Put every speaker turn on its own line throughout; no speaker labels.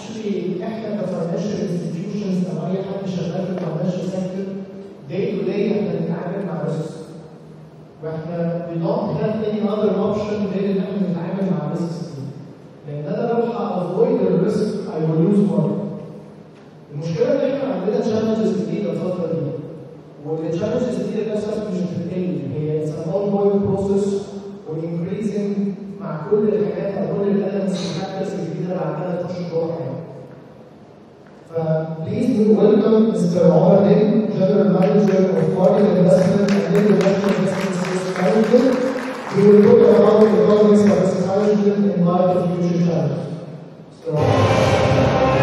اكشلي احنا كفاينانشال انستتيوشنز او اي حد شغال في الفاينانشال سيكتور داي تو داي احنا بنتعامل مع ريسك واحنا we don't have any other option غير ان احنا نتعامل مع الريسك دي لان انا لو هافويد الريسك I will lose money المشكله ان احنا عندنا challenges جديده الفتره دي والchallenges دي للاسف مش بتقل هي it's an ongoing process وانكريزنج مع كل الحاجات او كل الالمنتس والفاكتورز الجديده اللي عماله تخش جوه حياتنا. فبليز ويلكم مستر عمر دين جنرال مانجر اوف فارين انفستمنت اند انترناشونال بزنس مانجمنت He will talk about economics of risk management in light of future challenges. Mr. Omar.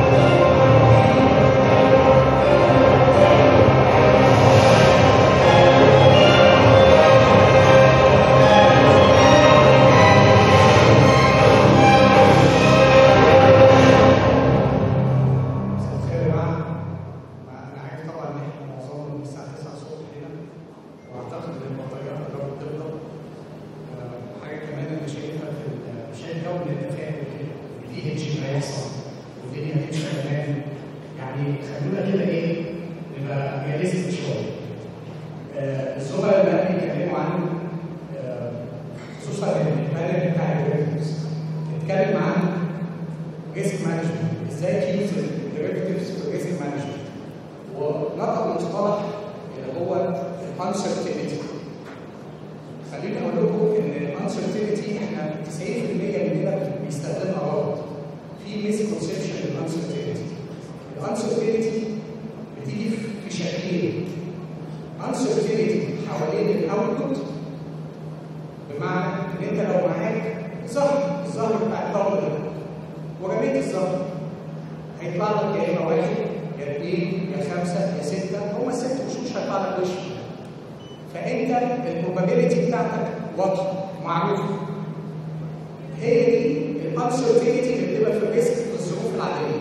مساء الخير يا جماعه انا عارف طبعا ان احنا معظمنا من الساعه 9 الصبح هنا واعتقد ان البطاريات قربت تفضل آه، حاجه كمان انا شايفها في ال- شايف جو من التفاؤل كده دي اتش هيحصل والدنيا هتمشي تمام يعني خلونا كده ايه نبقى رياليستيك شويه آه، الزملاء اللي قبل يتكلموا عن آه، خصوصا البانل بتاع الديريفيتيفز اتكلم عن ريسك مانجمنت ازاي تيوز الديريفيتيفز في الريسك مانجمنت ونطق مصطلح اللي هو الانسرتينتي خليني اقول لكم ان الانسرتينتي احنا 90% مننا بيستخدمها غلط في ميس كونسبشن للانسرتينتي الانسرتينتي بتيجي في شكلين انسرتينتي حوالين الاوتبوت بمعنى ان انت لو معاك ظهر الظهر بتاع الطاوله ده ورميت الظهر هيطلع لك يا اما واحد يا اثنين يا خمسه يا سته هم الست وشوش هيطلع لك وش فانت البروبابيلتي بتاعتك واضحه معروفه هي دي الانسرتينتي اللي بتبقى في الريسك في الظروف العاديه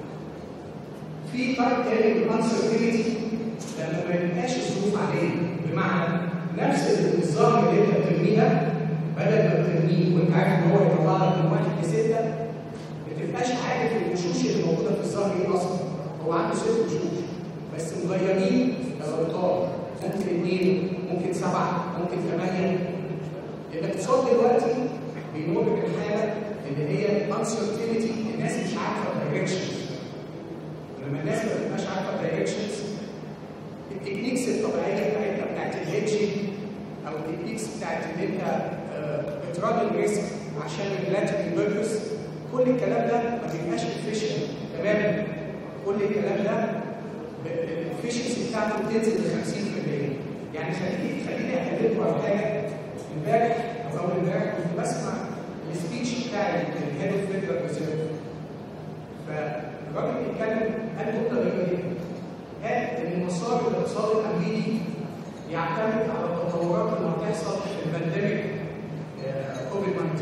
في فرق تاني من الانسرتينتي لما ما يبقاش الظروف عاديه بمعنى نفس الظهر اللي انت بترميها بدل ما ترميه وانت عارف ان هو هيطلع لك من واحد لسته ما تبقاش عارف الوشوش اللي موجوده في الظهر ايه اصلا هو عنده ست وشوش بس مغيرين الابطال ممكن اثنين ممكن سبعه ممكن ثمانيه الاقتصاد دلوقتي بيمر بالحاله اللي هي uncertainty الناس مش عارفه الدايركشنز لما الناس ما تبقاش عارفه الدايركشنز التكنيكس الطبيعيه بتاعتنا بتاعت الهيدجنج او التكنيكس بتاعت ان انت آه، بتراجل الريسك عشان الريلاتيف بيربس كل الكلام ده ما بيبقاش افيشنت تماما كل الكلام ده الافشنسي بتاعته بتنزل ل 50% يعني خليني خليني اكلمكم على حاجه امبارح او اول امبارح كنت بسمع السبيتش بتاع الهيد اوف فيدرال ريزيرف فالراجل بيتكلم قال نقطه غريبه جدا قال ان مسار الاقتصاد الامريكي يعتمد على التطورات اللي هتحصل في البانديميك كوفيد 19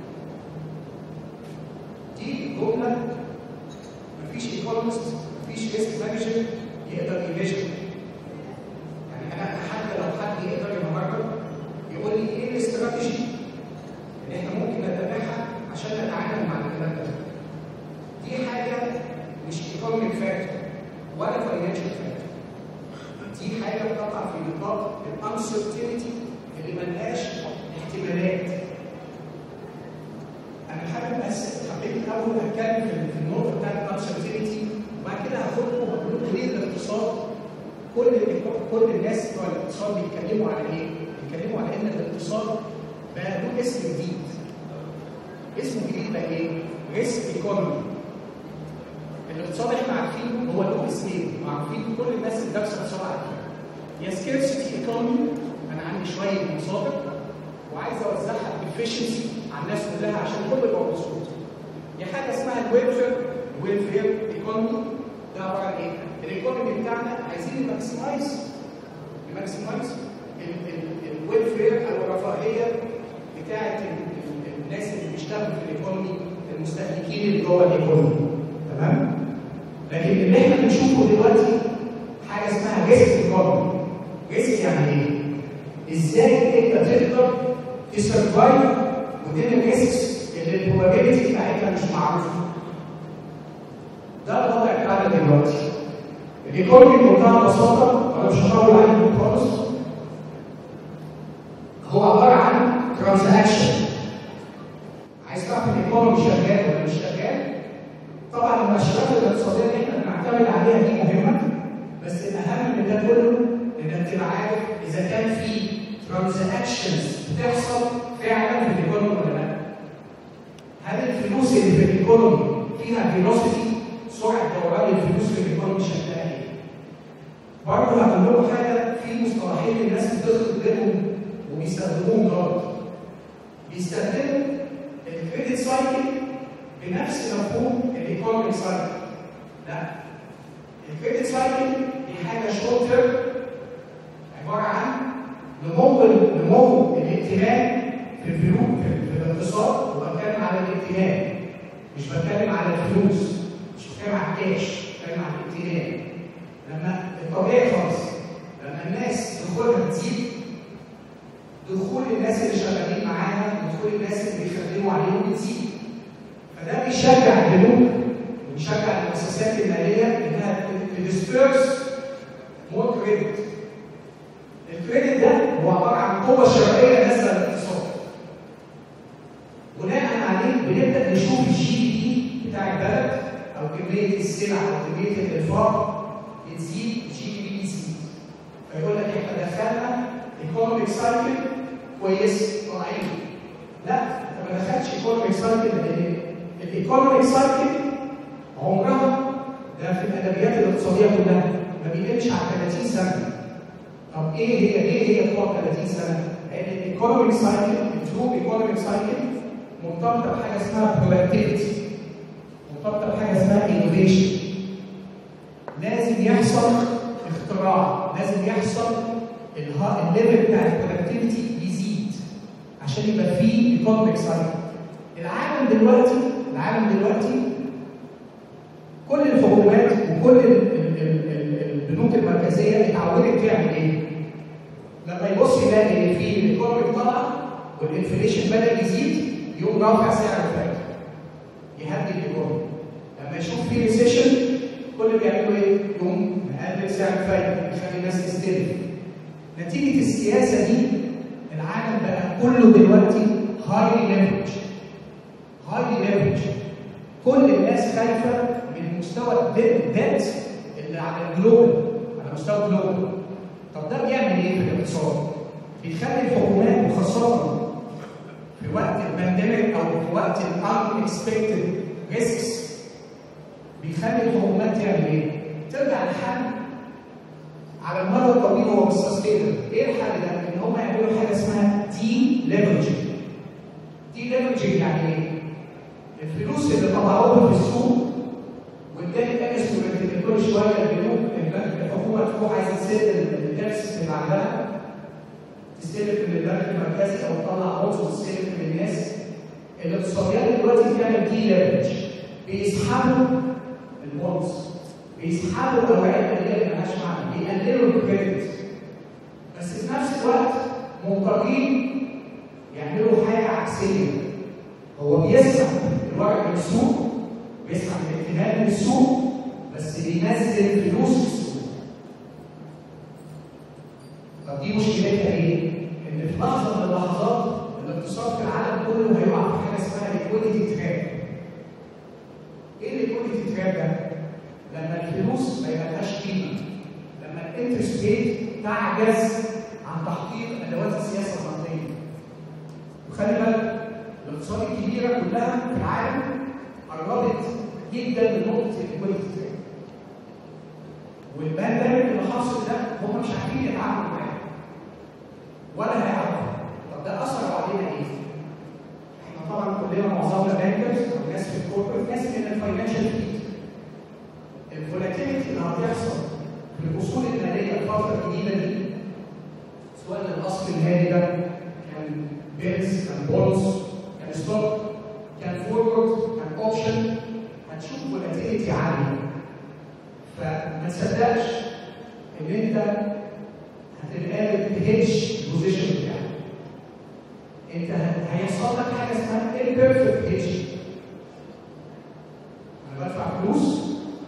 دي جمله مفيش ايكونومست مفيش ريسك مانجر يقدر يميجر يعني انا حتى لو حد يقدر النهارده يقول لي ايه الاستراتيجي اللي احنا ممكن نتبعها عشان نتعامل مع الكلام ده دي حاجه مش ايكونوميك فاكتور ولا فاينانشال فاكتور دي حاجه بتقع في نطاق الانسرتينتي اللي ملهاش احتمالات انا حابب بس حبيت الاول اتكلم في في النقطه بتاعت الانسرتينتي وبعد كده هاخدكم واقول لكم ليه الاقتصاد كل كل الناس بتوع الاقتصاد بيتكلموا على ايه؟ بيتكلموا على ان الاقتصاد بقى له اسم جديد اسمه الجديد بقى ايه؟ ريسك ايكونومي الاقتصاد احنا عارفينه هو له اسمين وعارفين كل الناس اللي دارسه اقتصاد عارفين يا سكيرسيتي ايكونومي انا عندي شويه مصادر وعايز اوزعها بافشنسي على الناس كلها عشان كل يبقى مبسوط يا حاجه اسمها الويلفير ويلفير ايكونومي ده عباره عن ايه؟ الايكونومي بتاعنا عايزين نماكسمايز نماكسمايز الويلفير او الرفاهيه بتاعت ال- ال- الناس اللي بيشتغلوا في الايكونومي المستهلكين اللي جوه الايكونومي تمام؟ لكن اللي احنا بنشوفه دلوقتي حاجه اسمها ريسك ايكونومي ريسك يعني ايه؟ ازاي انت تقدر تسرفايف ودين الريسكس اللي البروبابيلتي بتاعتها مش معروفه ده الوضع بتاعنا دلوقتي الايكونومي بمنتهى البساطه انا مش هطول عليكم خالص هو عباره عن ترانزاكشن عايز تعرف الايكونومي شغال ولا مش شغال طبعا المؤشرات الاقتصاديه اللي احنا بنعتمد عليها دي مهمه بس الاهم من ده كله انك تبقى عارف اذا كان في ترانزاكشنز بتحصل فعلا في الايكونومي ولا لا هل الفلوس اللي في الايكونومي فيها فيلوسيتي سرعه دوران الفلوس في الايكونومي شكلها ايه؟ برضه هقول لكم حاجه في مصطلحين الناس بتخلط بينهم وبيستخدموهم غلط. بيستخدموا الكريدت سايكل بنفس مفهوم الايكونوميك سايكل. لا الكريدت سايكل دي حاجه شورت تيرم عباره عن نمو نمو الائتمان في الفلوس في, في الاقتصاد وبتكلم على الائتمان مش بتكلم على الفلوس مش بتكلم على الكاش بتكلم على الائتمان لما الطبيعي خالص لما الناس دخولها تزيد دخول الناس اللي شغالين معاها دخول الناس اللي بيخدموا عليهم بتزيد فده بيشجع البنوك وبيشجع المؤسسات الماليه انها تدسبيرس مور كريدت الكريدت ده هو عباره عن قوه شرائيه نازله للاقتصاد بناء عليه بنبدا نشوف الجي دي بي بتاع البلد او كميه السلع او كميه الانفاق بتزيد الجي دي بي بيزيد فيقول لك احنا دخلنا ايكونوميك سايكل كويس طالعين لا انت ما دخلتش ايكونوميك سايكل لان الايكونوميك سايكل عمرها ده في الادبيات الاقتصاديه كلها ما بيقلش عن 30 سنه طب ايه هي ايه هي بتوع 30 سنه؟ لان الايكونوميك سايكل الترو ايكونوميك سايكل مرتبطه بحاجه اسمها برودكتيفيتي مرتبطه بحاجه اسمها انوفيشن لازم يحصل اختراع لازم يحصل الليفل بتاع البرودكتيفيتي يزيد عشان يبقى فيه ايكونوميك سايكل العالم دلوقتي العالم دلوقتي كل الحكومات وكل البنوك المركزيه اتعودت تعمل ايه؟ لما يبص يلاقي ان في الايكونوميك طلع والانفليشن بدا يزيد يقوم رافع سعر الفايده يهدي الايكونومي لما يشوف في ريسيشن كل اللي بيعملوا ايه؟ يقوم مقلل سعر الفايده يخلي الناس تستلف نتيجه السياسه دي العالم بقى كله دلوقتي هاي ليفرج هاي ليفرج كل الناس خايفه من مستوى الديت اللي على الجلوبال على مستوى الجلوبال طب ده بيعمل ايه في الاقتصاد؟ بيخلي الحكومات وخاصه في وقت البانديميك او في وقت الان اكسبكتد ريسكس بيخلي الحكومات تعمل ايه؟ ترجع لحل على المدى الطويل هو مش سستينبل، ايه الحل ده؟ ان هم يعملوا حاجه اسمها دي ليفرجنج. دي ليفرجنج يعني ايه؟ الفلوس اللي طلعوها في السوق واداني انسترومنت اللي كل شويه البنوك الحكومه تروح عايزه تسد الديفست اللي عندها تستلف من البنك المركزي او تطلع بونز وتستلف من الناس الاقتصاديات دلوقتي بتعمل دي ليفرج بيسحبوا البونز بيسحبوا الاوراق الماليه اللي مالهاش معنى بيقللوا الكريدت بس في نفس الوقت مضطرين يعملوا حاجه عكسيه هو بيسحب الورق من السوق بيسحب الائتمان من السوق بس بينزل فلوس في السوق طب دي مشكلتها ايه؟ ان في لحظه من اللحظات الاقتصاد في العالم كله هيقع في حاجه اسمها ليكويديتي تراب ايه الليكويديتي تراب ده؟ لما الفلوس ما يبقاش قيمه لما الانترست ريت تعجز عن تحقيق ادوات السياسه النقديه وخلي بالك الاقتصاد الكبيره كلها في العالم قربت جدا من نقطه الليكويديتي تراب والبانديميك اللي حاصل ده هم مش عارفين يتعاملوا معاه ولا هيعرفوا طب ده اثر علينا ايه؟ احنا طبعا كلنا معظمنا بانكرز وناس في الكوربريت ناس من الفاينانشال فيلد الفولاتيليتي اللي هتحصل في الاصول الماليه الفتره الجديده دي سواء الاصل المالي ده كان بيلز كان بونز كان ستوك كان فورورد كان اوبشن هتشوف فولاتيليتي عاليه فما تصدقش ان انت هتبقى تهيدج البوزيشن بتاعك انت هيحصل لك حاجه اسمها imperfect hedging انا بدفع فلوس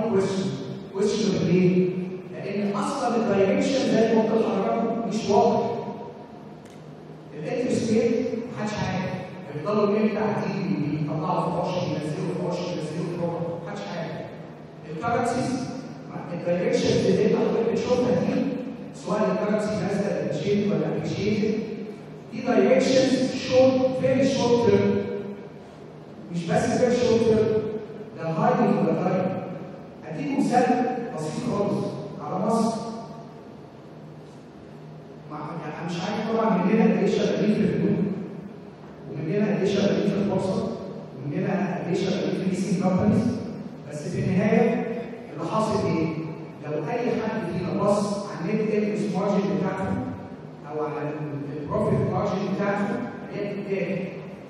كويشن كويشن ليه؟ لان اصلا الدايركشن زي ما قلت لحضراتكم مش واضح الانترست ريت محدش عارف بيفضلوا الريت قاعدين بيطلعوا في قرش ينزلوا في قرش ينزلوا في قرش محدش عارف الكرنسيز الدايركشن اللي انت حضرتك بتشوفها دي سواء الكرنسي نازله ابريشيت ولا ابريشيتد دي دايركشنز شورت فيري شورت تيرم مش بس فيري شورت تيرم ده هايلي فولاتايل اديكم مثال بسيط خالص على مصر مع يعني مش عارف طبعا مننا قد ايه شغالين في البنوك ومننا قد ايه شغالين في البورصه ومننا قد ايه شغالين في ليسنج كومبانيز بس في النهايه اللي حاصل ايه؟ لو اي حد فينا بص على النت انترست مارجن بتاعته او على البروفيت مارجن بتاعته هي بتتاكل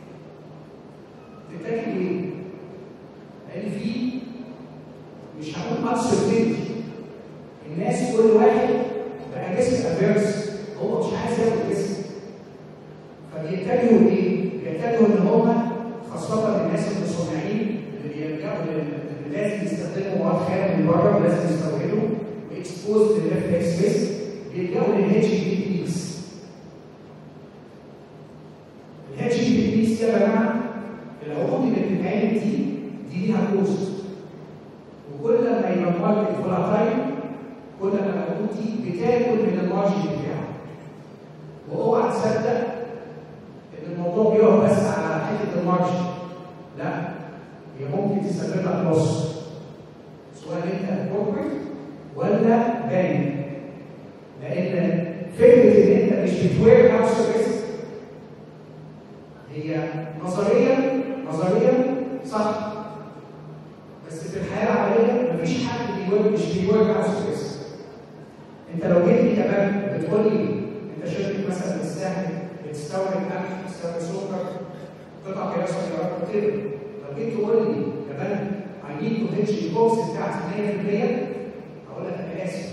بتتاكل ليه؟ لان في مش هقول uncertainty الناس كل واحد بقى جسم افيرس هو مش عايز ياخد جسم فبيتجهوا لايه؟ بيتجهوا ان هم خاصة الناس المصنعين اللي بيلجأوا اللي لازم يستخدموا مواد خام من بره ولازم يستوردوا واكسبوز للريفلكس سبيس بيلجأوا للهيتش بي تكنيكس الهيتش بي تكنيكس دي يا جماعة العقود اللي بتتعمل دي دي ليها كوست وكل ما يبقى الماركت فولاتايل كل ما العقود دي بتاكل من المارجن بتاعه واوعى تصدق ان الموضوع بيقف بس على حته المارجن لا هي ممكن تسبب لك لوس سواء انت كوربريت ولا بانك لان فكره ان انت مش بتوير هاوس ريسك هي نظريا نظريا صح بس في الحياه العمليه مفيش حد بيوير مش بيوير هاوس ريسك انت لو جيت لي كمان بتقول لي انت شركه مثلا بتستهلك بتستورد قمح بتستورد سكر قطع قياس سيارات وكده لو جيت تقول لي يا بني I need to hedge الكوست بتاعتي 100% هقول لك انا اسف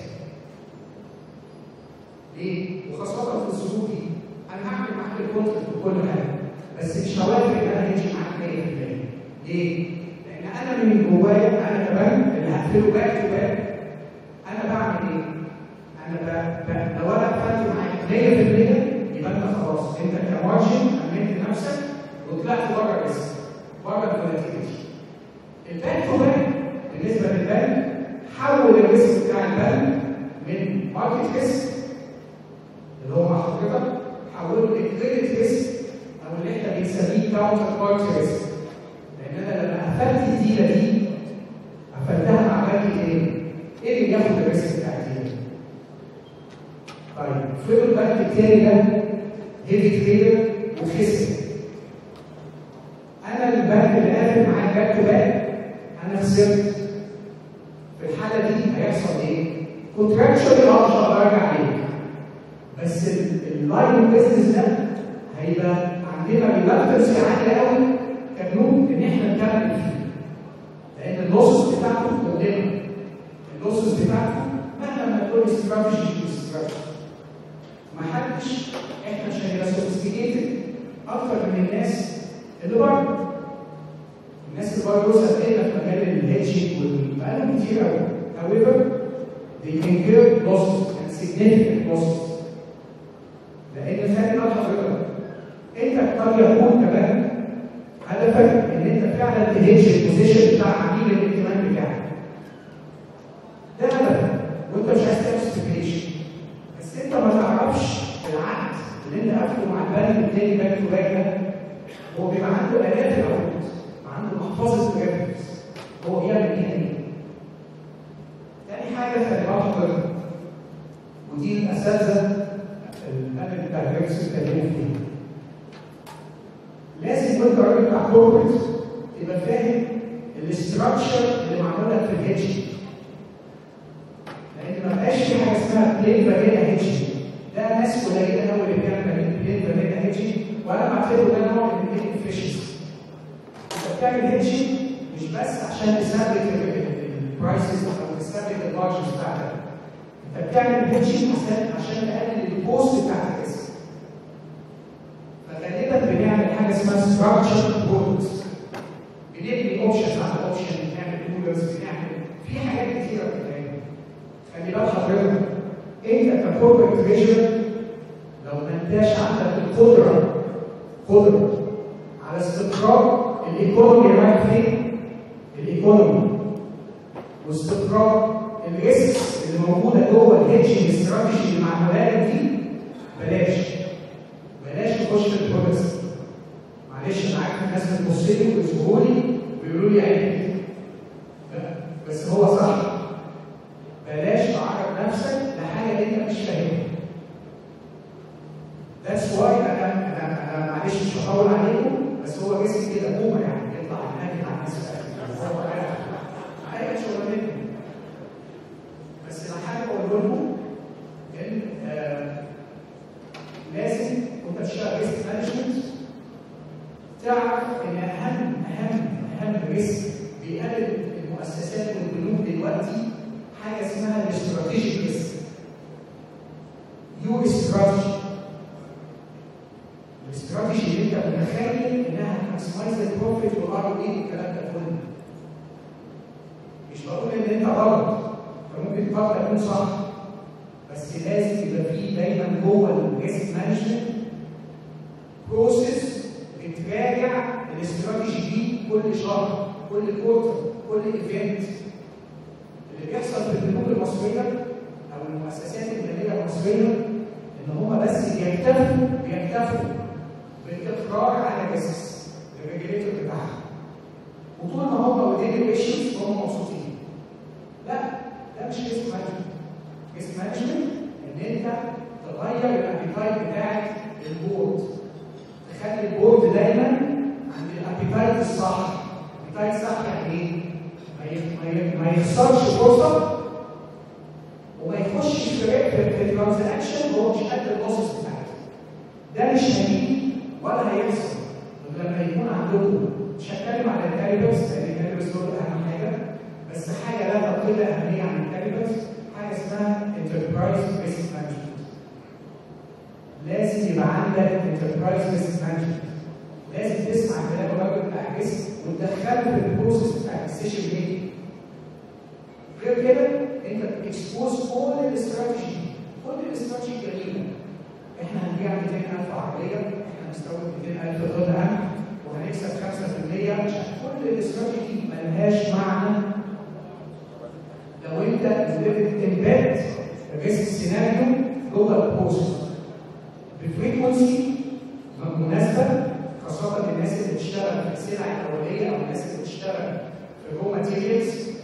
ليه؟ وخاصة في الظروف دي انا هعمل معاك الكونتنت وكل حاجه بس مش هوافق ان انا هيجي معاك 100% ليه؟ لان انا من جوايا انا كمان اللي هقفله باك تو باك انا بعمل ايه؟ انا ب... ب... لو انا قفلت معاك 100% يبقى انت خلاص انت كمارجن امنت نفسك وطلعت بره الريسك بره الفولاتيليتي الباك تو باك بالنسبه للبنك حول الريسك بتاع البنك من ماركت ريسك اللي هو مع حضرتك حوله لكريدت ريسك او اللي احنا بنسميه كاونتر بارت ريسك لان انا لما قفلت الديله دي قفلتها مع بنك ايه؟ ايه اللي ياخد الريسك بتاع الديله؟ طيب فضل البنك التاني ده هيفي تريدر وخسر انا البنك اللي قافل معاك باك تو باك انا خسرت في الحاله دي هيحصل ايه؟ كونتراكشوالي اه مش هقدر ارجع عليه بس اللاين بيزنس ده هيبقى عندنا ريلاكتنس عاليه قوي كبنوك ان احنا نكمل فيه لان اللوسز بتاعته قدامنا اللوسز بتاعته مهما ما تقول استراتيجي استراتيجي ما حدش احنا مش هنبقى سوفيستيكيتد اكتر من الناس اللي بره الناس اللي بره دول سابقنا في مجال الهيدجنج بقالهم كتير قوي however they incur losses and significant losses لان خلي بالك حضرتك انت قد يكون كمان هدفك ان انت فعلا تهيدج البوزيشن بتاع عميل الائتمان بتاعك ده هدفك وانت مش عايز تعمل سبيكيشن بس انت ما تعرفش العقد اللي انت قافله مع البنك التاني باك تو باك ده هو بيبقى عنده الاف العقود عنده محفظه ريفرنس هو بيعمل بيها ايه؟ تاني حاجه خلي بالك حضرتك ودي الاساتذه الامن بتاع الريفرنس اتكلموا فيها لازم وانت راجل بتاع كوربريت تبقى فاهم الاستراكشر اللي معمول لك في الهيدج لان ما بقاش في حاجه اسمها بلين فانيلا هيدج ده ناس قليله قوي اللي بيعمل بلين فانيلا هيدج وانا بعتبره ده نوع من الانفشنسي انت بتعمل هيدج مش بس عشان تثبت البرايسز او تثبت المارجنز بتاعتك انت بتعمل هيدج عشان عشان تقلل الكوست بتاعت الريسك فغالبا بنعمل حاجه اسمها ستراكشر بورد بنبني اوبشن على اوبشن بنعمل كولرز بنعمل في حاجات
خلي بال حضرتك انت ككوربريت تريجر لو ما انتاش عندك القدره قدره على استقرار الايكونومي رايح فين؟ الايكونومي واستقرار الريسكس اللي موجوده جوه الهيدجنج استراتيجي اللي مع المبادئ دي بلاش بلاش تخش في البروجرس معلش انا عارف الناس بتبص لي ويشبهوا لي ويقولوا لي عيب بس هو صح بلاش تعرض نفسك لحاجه انت مش فاهمها ذاتس واي انا انا انا معلش مش هطول عليكم بس هو جسمي كده بومه يعني يطلع ينادي على الناس في الآخر. هو عارف. حاجه شغلانتنا بس انا حابب اقول لكم ان آه، لازم وانت بتشتغل ريسك مانجمنت تعرف ان اهم اهم اهم ريسك بيقابل المؤسسات والبنوك دلوقتي حاجه اسمها الاستراتيجيك ريسك يو استراتيجي الاستراتيجي اللي انت متخيل انها ماكسمايز البروفيت والار او اي والكلام ده كله مش بقول ان انت غلط فممكن تفكر تكون صح بس لازم يبقى فيه دايما جوه الريسك مانجمنت بروسيس بتراجع الاستراتيجي دي كل شهر كل كورتر كل ايفنت اللي بيحصل في البنوك المصريه او المؤسسات الماليه المصريه ان هم بس بيكتفوا بيكتفوا بالاقرار على الريسكس الريجليتور بتاعهم وطول ما هم ودين ايشوز هم مبسوطين لا ده مش ريسك مانجمنت ريسك مانجمنت ان انت تغير الابيتايت بتاعت البورد تخلي البورد دايما عند الابيتايت الصح الابيتايت الصح يعني ايه؟ ما ي- ما ي- ما يخسرش فرصه وما يخشش في في- في ترانزاكشن هو مش قد اللوسز بتاعته ده مش هيجي ولا هيحصل غير لما يكون عندكم مش هتكلم على الكاليبرز لان الكاليبرز دول اهم حاجه بس حاجه لا تقل اهميه عن الكاليبرز حاجه اسمها انتربرايز ريسك مانجمنت لازم يبقى عندك انتربرايز ريسك مانجمنت لازم تسمع كلام الراجل بتاع الريسك وتدخله في البروسيس بتاع الديسيشن ميكنج غير كده انت بتكسبوز كل الاستراتيجي كل الاستراتيجي جميله احنا هنبيع 200000 عربيه احنا هنستورد 200000 قطعه وهنكسب 5% مش عارف. كل الاستراتيجي ملهاش معنى لو انت امباد الريسك سيناريو جوه البروسيس بفريكونسي مناسبه خاصه الناس اللي بتشتغل في السلع الاوليه او الناس اللي بتشتغل في الرو ماتيريالز